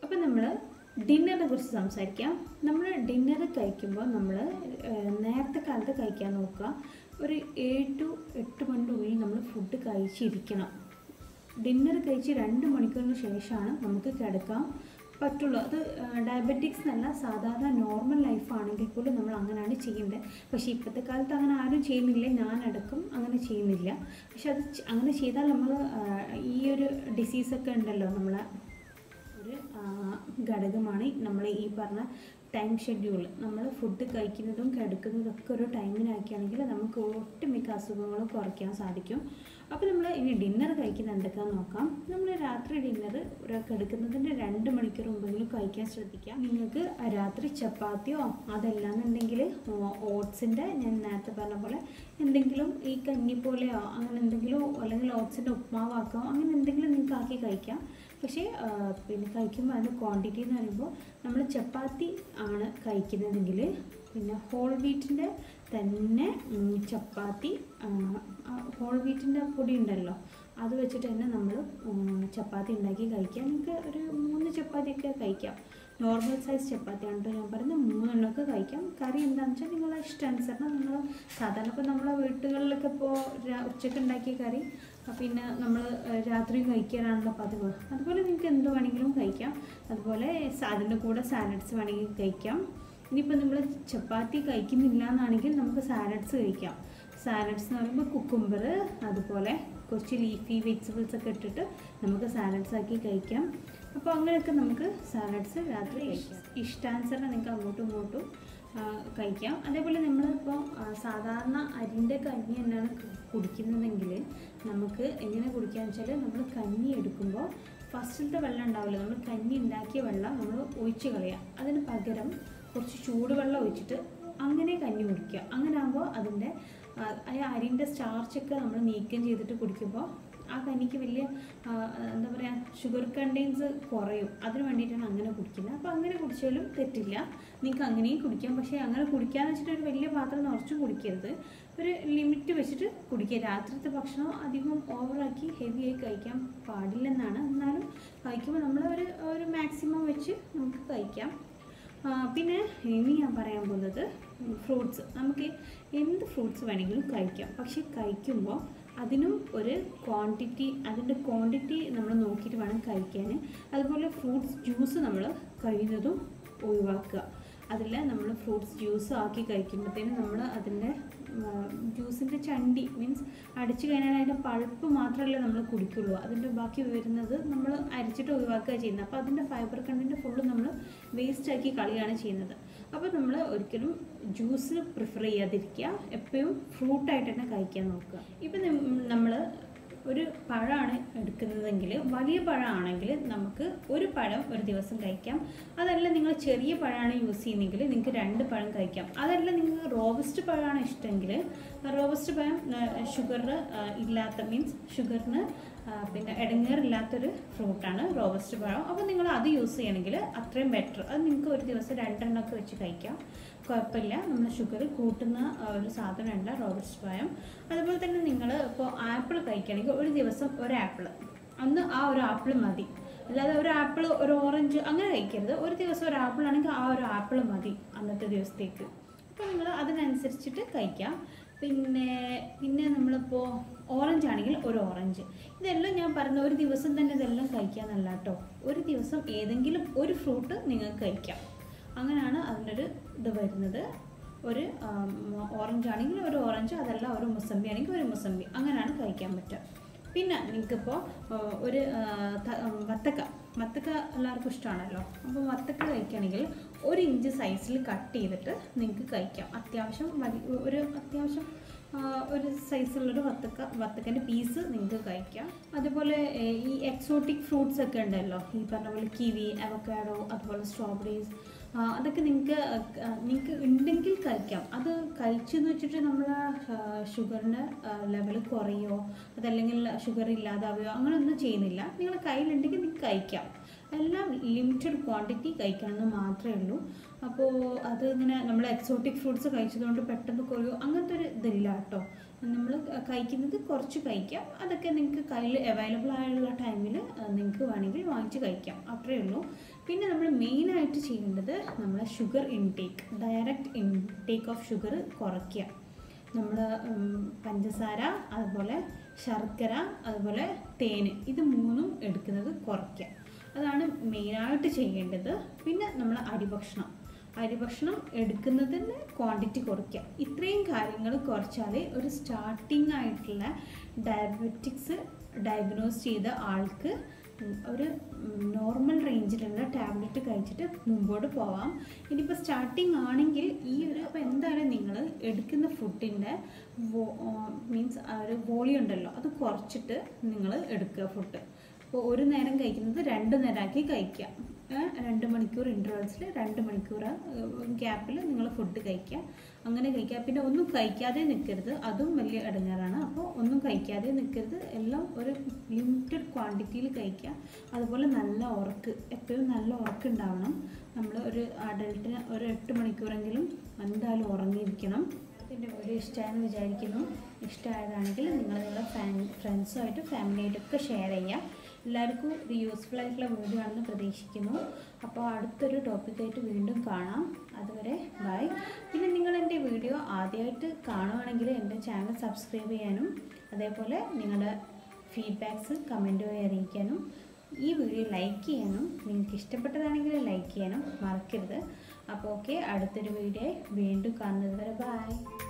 അപ്പം നമ്മൾ ഡിന്നറിനെ കുറിച്ച് സംസാരിക്കാം നമ്മൾ ഡിന്നർ കഴിക്കുമ്പോൾ നമ്മൾ നേരത്തെ കാലത്ത് കഴിക്കാൻ നോക്കുക ഒരു ഏഴ് ടു എട്ട് മണിൻ്റെ ഉള്ളിൽ നമ്മൾ ഫുഡ് കഴിച്ചിരിക്കണം ഡിന്നർ കഴിച്ച് രണ്ട് മണിക്കൂറിന് ശേഷമാണ് നമുക്ക് കിടക്കാൻ പറ്റുള്ളൂ അത് ഡയബറ്റിക്സ് എന്നല്ല സാധാരണ നോർമൽ ലൈഫ് ആണെങ്കിൽ പോലും നമ്മൾ അങ്ങനെയാണ് ചെയ്യേണ്ടത് പക്ഷേ ഇപ്പോഴത്തെ കാലത്ത് അങ്ങനെ ആരും ചെയ്യുന്നില്ല ഞാനടക്കം അങ്ങനെ ചെയ്യുന്നില്ല പക്ഷെ അത് ചെ- അങ്ങനെ ചെയ്താൽ നമ്മൾ ഈ ഒരു ഡിസീസൊക്കെ ഉണ്ടല്ലോ നമ്മളെ ഒരു ആ, ഘടകമാണ് നമ്മൾ ഈ പറഞ്ഞ ടൈം ഷെഡ്യൂൾ നമ്മൾ ഫുഡ് കഴിക്കുന്നതും കിടക്കുന്നതും ഒക്കെ ഒരു ടൈമിനാക്കിയാണെങ്കിൽ നമുക്ക് ഒട്ടുമിക്ക അസുഖങ്ങളും കുറയ്ക്കാൻ സാധിക്കും അപ്പോൾ നമ്മൾ ഇനി ഡിന്നർ കഴിക്കുന്ന എന്തൊക്കെയാണെന്ന് നോക്കാം നമ്മൾ രാത്രി ഡിന്നർ കിടക്കുന്നതിൻ്റെ രണ്ട് മണിക്കൂർ മുമ്പെങ്കിലും കഴിക്കാൻ ശ്രദ്ധിക്കാം നിങ്ങൾക്ക് രാത്രി ചപ്പാത്തിയോ അതല്ലാന്നുണ്ടെങ്കിൽ ഓട്സിൻ്റെ ഞാൻ നേരത്തെ പറഞ്ഞ പോലെ എന്തെങ്കിലും ഈ കഞ്ഞി പോലെയോ അങ്ങനെ എന്തെങ്കിലും അല്ലെങ്കിൽ ഓട്സിൻ്റെ ഉപ്മാവാക്കാം അങ്ങനെ എന്തെങ്കിലും നിങ്ങൾക്ക് ആക്കി കഴിക്കാം പക്ഷേ ആ, പിന്നെ കഴിക്കുമ്പോൾ അതിൻ്റെ ക്വാണ്ടിറ്റി എന്ന് പറയുമ്പോൾ നമ്മൾ ചപ്പാത്തി ആണ് കഴിക്കുന്നതെങ്കിൽ പിന്നെ ഹോൾ വീറ്റിൻ്റെ തന്നെ ഉം, ചപ്പാത്തി ഹോൾ വീറ്റിൻ്റെ പൊടി ഉണ്ടല്ലോ അത് വെച്ചിട്ട് തന്നെ നമ്മൾ ചപ്പാത്തി ഉണ്ടാക്കി കഴിക്കാം നിങ്ങൾക്ക് ഒരു മൂന്ന് ചപ്പാത്തിയൊക്കെ കഴിക്കാം നോർമൽ സൈസ് ചപ്പാത്തിയാണ് കേട്ടോ ഞാൻ പറയുന്നത് മൂന്നെണ്ണമൊക്കെ കഴിക്കാം കറി എന്താണെന്ന് വെച്ചാൽ നിങ്ങളുടെ ഇഷ്ടാനുസരണം നിങ്ങൾ സാധാരണ ഇപ്പോൾ നമ്മളെ വീട്ടുകളിലൊക്കെ ഇപ്പോൾ ഉച്ചയ്ക്ക് ഉണ്ടാക്കിയ കറി ആ, പിന്നെ നമ്മൾ രാത്രി കഴിക്കാനാണല്ലോ പതിവ് അതുപോലെ നിങ്ങൾക്ക് എന്ത് വേണമെങ്കിലും കഴിക്കാം അതുപോലെ സ- അതിൻ്റെ കൂടെ സാലഡ്സ് വേണമെങ്കിൽ കഴിക്കാം ഇനിയിപ്പോൾ നമ്മൾ ചപ്പാത്തി കഴിക്കുന്നില്ല എന്നാണെങ്കിൽ നമുക്ക് സാലഡ്സ് കഴിക്കാം സാലഡ്സ് എന്ന് പറയുമ്പോൾ കുക്കുംബർ അതുപോലെ കുറച്ച് ലീഫി വെജിറ്റബിൾസ് ഒക്കെ ഇട്ടിട്ട് നമുക്ക് സാലഡ്സ് ആക്കി കഴിക്കാം അപ്പോൾ അങ്ങനെയൊക്കെ നമുക്ക് സാലഡ്സ് രാത്രി കഴിക്കാം ഇഷ്ടാനുസരണം നിങ്ങൾക്ക് അങ്ങോട്ടും ഇങ്ങോട്ടും ആ, കഴിക്കാം അതേപോലെ നമ്മളിപ്പോൾ സാധാരണ അരിൻ്റെ കഞ്ഞി തന്നെയാണ് കു- കുടിക്കുന്നതെങ്കിൽ നമുക്ക് എങ്ങനെ കുടിക്കാന്ന് വെച്ചാൽ നമ്മൾ കഞ്ഞി എടുക്കുമ്പോൾ ഫസ്റ്റിലത്തെ വെള്ളം ഉണ്ടാവില്ല നമ്മൾ കഞ്ഞി ഉണ്ടാക്കിയ വെള്ളം നമ്മൾ ഒഴിച്ച് കളയാം അതിന് പകരം കുറച്ച് ചൂടുവെള്ളം ഒഴിച്ചിട്ട് അങ്ങനെ കഞ്ഞി കുടിക്കുക അങ്ങനെ ആകുമ്പോൾ അതിൻ്റെ ആ, ആ അരിൻ്റെ സ്റ്റാർച്ചൊക്കെ നമ്മൾ നീക്കം ചെയ്തിട്ട് കുടിക്കുമ്പോൾ ആ കഞ്ഞിക്ക് വലിയ ആ, എന്താ പറയുക ഷുഗർ കണ്ടെയ്ൻസ് കുറയും അതിന് വേണ്ടിയിട്ടാണ് അങ്ങനെ കുടിക്കുന്നത് അപ്പോൾ അങ്ങനെ കുടിച്ചാലും തെറ്റില്ല നിങ്ങൾക്ക് അങ്ങനെയും കുടിക്കാം പക്ഷേ അങ്ങനെ കുടിക്കാന്ന് വെച്ചിട്ട് ഒരു വലിയ പാത്രം നിറച്ചും കുടിക്കരുത് ഒരു ലിമിറ്റ് വെച്ചിട്ട് കുടിക്കുക രാത്രിത്തെ ഭക്ഷണം അധികം ഓവറാക്കി ഹെവിയായി കഴിക്കാൻ പാടില്ലെന്നാണ് എന്നാലും കഴിക്കുമ്പോൾ നമ്മൾ ഒരു ഒരു മാക്സിമം വെച്ച് നമുക്ക് കഴിക്കാം ആ, പിന്നെ ഇനി ഞാൻ പറയാൻ പോകുന്നത് ഫ്രൂട്ട്സ് നമുക്ക് എന്ത് ഫ്രൂട്ട്സ് വേണമെങ്കിലും കഴിക്കാം പക്ഷെ കഴിക്കുമ്പോൾ അതിനും ഒരു ക്വാണ്ടിറ്റി അതിൻ്റെ ക്വാണ്ടിറ്റി നമ്മൾ നോക്കിയിട്ട് വേണം കഴിക്കാൻ അതുപോലെ ഫ്രൂട്ട്സ് ജ്യൂസ് നമ്മൾ കഴിയുന്നതും ഒഴിവാക്കുക അതിൽ നമ്മൾ ഫ്രൂട്ട്സ് ജ്യൂസ് ആക്കി കഴിക്കുമ്പോഴത്തേനും നമ്മൾ അതിൻ്റെ ജ്യൂസിൻ്റെ ചണ്ടി മീൻസ് അടിച്ചു കഴിഞ്ഞാൽ അതിൻ്റെ പൾപ്പ് മാത്രമല്ല നമ്മൾ കുടിക്കുള്ളൂ അതിൻ്റെ ബാക്കി വരുന്നത് നമ്മൾ അരിച്ചിട്ട് ഒഴിവാക്കുക ചെയ്യുന്നത് അപ്പോൾ അതിൻ്റെ ഫൈബർ കണ്ടൻറ്റ് ഫുള്ള് നമ്മൾ വേസ്റ്റ് ആക്കി കളയാണ് ചെയ്യുന്നത് അപ്പോൾ നമ്മൾ ഒരിക്കലും ജ്യൂസ് പ്രിഫർ ചെയ്യാതിരിക്കുക എപ്പോഴും ഫ്രൂട്ടായിട്ട് തന്നെ കഴിക്കാൻ നോക്കുക ഇപ്പം നമ്മൾ ഒരു പഴമാണ് എടുക്കുന്നതെങ്കിൽ വലിയ പഴമാണെങ്കിൽ നമുക്ക് ഒരു പഴം ഒരു ദിവസം കഴിക്കാം അതല്ല നിങ്ങൾ ചെറിയ പഴമാണ് യൂസ് ചെയ്യുന്നതെങ്കിൽ നിങ്ങൾക്ക് രണ്ട് പഴം കഴിക്കാം അതല്ല നിങ്ങൾക്ക് റോബസ്റ്റ് പഴമാണ് ഇഷ്ടമെങ്കിൽ റോബസ്റ്റ് പഴം ഷുഗർ ഇല്ലാത്ത മീൻസ് ഷുഗറിന് പിന്നെ ഇടങ്ങേറില്ലാത്തൊരു ഫ്രൂട്ടാണ് റോബസ്റ്റ് പഴം അപ്പോൾ നിങ്ങൾ അത് യൂസ് ചെയ്യണമെങ്കിൽ അത്രയും ബെറ്റർ അത് നിങ്ങൾക്ക് ഒരു ദിവസം രണ്ടെണ്ണമൊക്കെ വെച്ച് കഴിക്കാം കുഴപ്പമില്ല നമ്മൾ ഷുഗർ കൂട്ടുന്ന ആ, ഒരു സാധനമല്ല റോബസ്റ്റ് പഴം അതുപോലെ തന്നെ നിങ്ങൾ ഇപ്പോൾ ആപ്പിൾ കഴിക്കുകയാണെങ്കിൽ ഒരു ദിവസം ഒരു ആപ്പിൾ അന്ന് ആ ഒരു ആപ്പിൾ മതി അല്ലാതെ ഒരു ആപ്പിൾ ഒരു ഓറഞ്ച് അങ്ങനെ കഴിക്കരുത് ഒരു ദിവസം ഒരു ആപ്പിൾ ആണെങ്കിൽ ആ ഒരു ആപ്പിൾ മതി അന്നത്തെ ദിവസത്തേക്ക് അപ്പോൾ നിങ്ങൾ അതിനനുസരിച്ചിട്ട് കഴിക്കാം പിന്നെ പിന്നെ നമ്മളിപ്പോൾ ഓറഞ്ച് ആണെങ്കിൽ ഒരു ഓറഞ്ച് ഇതെല്ലാം ഞാൻ പറഞ്ഞ ഒരു ദിവസം തന്നെ ഇതെല്ലാം കഴിക്കാന്നല്ല കേട്ടോ ഒരു ദിവസം ഏതെങ്കിലും ഒരു ഫ്രൂട്ട് നിങ്ങൾക്ക് കഴിക്കാം അങ്ങനെയാണ് അതിൻ്റെ ഒരു ഇത് വരുന്നത് ഒരു ഓറഞ്ച് ആണെങ്കിൽ ഒരു ഓറഞ്ച് അതല്ല ഒരു മുസമ്പി ആണെങ്കിൽ ഒരു മുസമ്പി അങ്ങനെയാണ് കഴിക്കാൻ പറ്റുക പിന്നെ നിങ്ങൾക്കിപ്പോൾ ഒരു ആ, ത- ഉം, വത്തക്ക വത്തക്ക എല്ലാവർക്കും ഇഷ്ടമാണല്ലോ അപ്പോൾ വത്തക്ക കഴിക്കുകയാണെങ്കിൽ ഒരു ഇഞ്ച് സൈസിൽ കട്ട് ചെയ്തിട്ട് നിങ്ങൾക്ക് കഴിക്കാം അത്യാവശ്യം വലിയ ഒരു അത്യാവശ്യം ആ, ഒരു സൈസുള്ളൊരു വത്തക്ക വത്തക്കൻ്റെ പീസ് നിങ്ങൾക്ക് കഴിക്കാം അതുപോലെ ഏ, ഈ എക്സോട്ടിക് ഫ്രൂട്ട്സ് ഒക്കെ ഉണ്ടല്ലോ ഈ പറഞ്ഞ പോലെ കിവി അവക്കാഡോ അതുപോലെ സ്ട്രോബെറീസ് അതൊക്കെ നിങ്ങൾക്ക് നിങ്ങൾക്ക് ഉണ്ടെങ്കിൽ കഴിക്കാം അത് കഴിച്ചെന്ന് വെച്ചിട്ട് നമ്മൾ ഷുഗറിൻ്റെ ലെവൽ കുറയോ അതല്ലെങ്കിൽ ഷുഗർ ഇല്ലാതാവുകയോ അങ്ങനെയൊന്നും ചെയ്യുന്നില്ല നിങ്ങളുടെ കയ്യിലുണ്ടെങ്കിൽ നിങ്ങൾക്ക് കഴിക്കാം എല്ലാം ലിമിറ്റഡ് ക്വാണ്ടിറ്റി കഴിക്കണമെന്ന് മാത്രമേ ഉള്ളൂ അപ്പോൾ അത് ഇങ്ങനെ നമ്മൾ എക്സോട്ടിക് ഫ്രൂട്ട്സ് കഴിച്ചതുകൊണ്ട് പെട്ടെന്ന് കുറയോ അങ്ങനത്തെ ഒരു ഇതില്ല കേട്ടോ നമ്മൾ കഴിക്കുന്നത് കുറച്ച് കഴിക്കാം അതൊക്കെ നിങ്ങൾക്ക് കയ്യിൽ അവൈലബിൾ ആയുള്ള ടൈമിൽ നിങ്ങൾക്ക് വേണമെങ്കിൽ വാങ്ങിച്ച് കഴിക്കാം അത്രയേ ഉള്ളൂ പിന്നെ നമ്മൾ മെയിനായിട്ട് ചെയ്യേണ്ടത് നമ്മൾ sugar intake direct intake of sugar കുറയ്ക്കുക നമ്മൾ പഞ്ചസാര അതുപോലെ ശർക്കര അതുപോലെ തേന് ഇത് മൂന്നും എടുക്കുന്നത് കുറയ്ക്കുക അതാണ് മെയിനായിട്ട് ചെയ്യേണ്ടത് പിന്നെ നമ്മൾ അരിഭക്ഷണം അരിഭക്ഷണം എടുക്കുന്നതിന് ക്വാണ്ടിറ്റി കുറയ്ക്കുക ഇത്രയും കാര്യങ്ങൾ കുറച്ചാൽ ഒരു സ്റ്റാർട്ടിംഗ് ആയിട്ടുള്ള ഡയബറ്റിക്സ് ഡയഗ്നോസ് ചെയ്ത ആൾക്ക് ഒരു നോർമൽ റേഞ്ചിലുള്ള ടാബ്ലറ്റ് കഴിച്ചിട്ട് മുമ്പോട്ട് പോവാം ഇനിയിപ്പോൾ സ്റ്റാർട്ടിങ് ആണെങ്കിൽ ഈ ഒരു അപ്പോൾ എന്തായാലും നിങ്ങൾ എടുക്കുന്ന ഫുഡിൻ്റെ മീൻസ് ആ ഒരു വോളിയം ഉണ്ടല്ലോ അത് കുറച്ചിട്ട് നിങ്ങൾ എടുക്കുക ഫുഡ് അപ്പോൾ ഒരു നേരം കഴിക്കുന്നത് രണ്ട് നേരമാക്കി കഴിക്കുക രണ്ട് മണിക്കൂർ ഇൻ്റർവെൽസിൽ രണ്ട് മണിക്കൂർ ഗ്യാപ്പിൽ നിങ്ങൾ ഫുഡ് കഴിക്കുക അങ്ങനെ കഴിക്കുക പിന്നെ ഒന്നും കഴിക്കാതെ നിൽക്കരുത് അതും വലിയ ഇടങ്ങാറാണ് അപ്പോൾ ഒന്നും കഴിക്കാതെ നിൽക്കരുത് എല്ലാം ഒരു ലിമിറ്റഡ് ക്വാണ്ടിറ്റിയിൽ കഴിക്കുക അതുപോലെ നല്ല ഉറക്ക് എപ്പോഴും നല്ല ഉറക്ക് ഉണ്ടാവണം നമ്മൾ ഒരു അഡൾട്ടിന് ഒരു എട്ട് മണിക്കൂറെങ്കിലും എന്തായാലും ഉറങ്ങിയിരിക്കണം എൻ്റെ വീഡിയോ ഇഷ്ടമായെന്ന് വിചാരിക്കുന്നു ഇഷ്ടമായതാണെങ്കിൽ നിങ്ങൾ നിങ്ങളുടെ ഫാൻ ഫ്രണ്ട്സുമായിട്ട് ഫാമിലിയായിട്ടൊക്കെ ഷെയർ ചെയ്യുക എല്ലാവർക്കും ഇത് യൂസ്ഫുൾ ആയിട്ടുള്ള വീഡിയോ ആണെന്ന് പ്രതീക്ഷിക്കുന്നു അപ്പോൾ അടുത്തൊരു ടോപ്പിക്കായിട്ട് വീണ്ടും കാണാം അതുവരെ ബൈ പിന്നെ നിങ്ങൾ എൻ്റെ വീഡിയോ ആദ്യമായിട്ട് കാണുവാണെങ്കിൽ എൻ്റെ ചാനൽ സബ്സ്ക്രൈബ് ചെയ്യാനും അതേപോലെ നിങ്ങളുടെ ഫീഡ്ബാക്ക്സ് കമൻറ്റ് വഴി അറിയിക്കാനും ഈ വീഡിയോ ലൈക്ക് ചെയ്യാനും നിങ്ങൾക്ക് ഇഷ്ടപ്പെട്ടതാണെങ്കിൽ ലൈക്ക് ചെയ്യാനും മറക്കരുത് അപ്പോൾ ഓക്കെ അടുത്തൊരു വീഡിയോ വീണ്ടും കാണുന്നത് വരെ ബൈ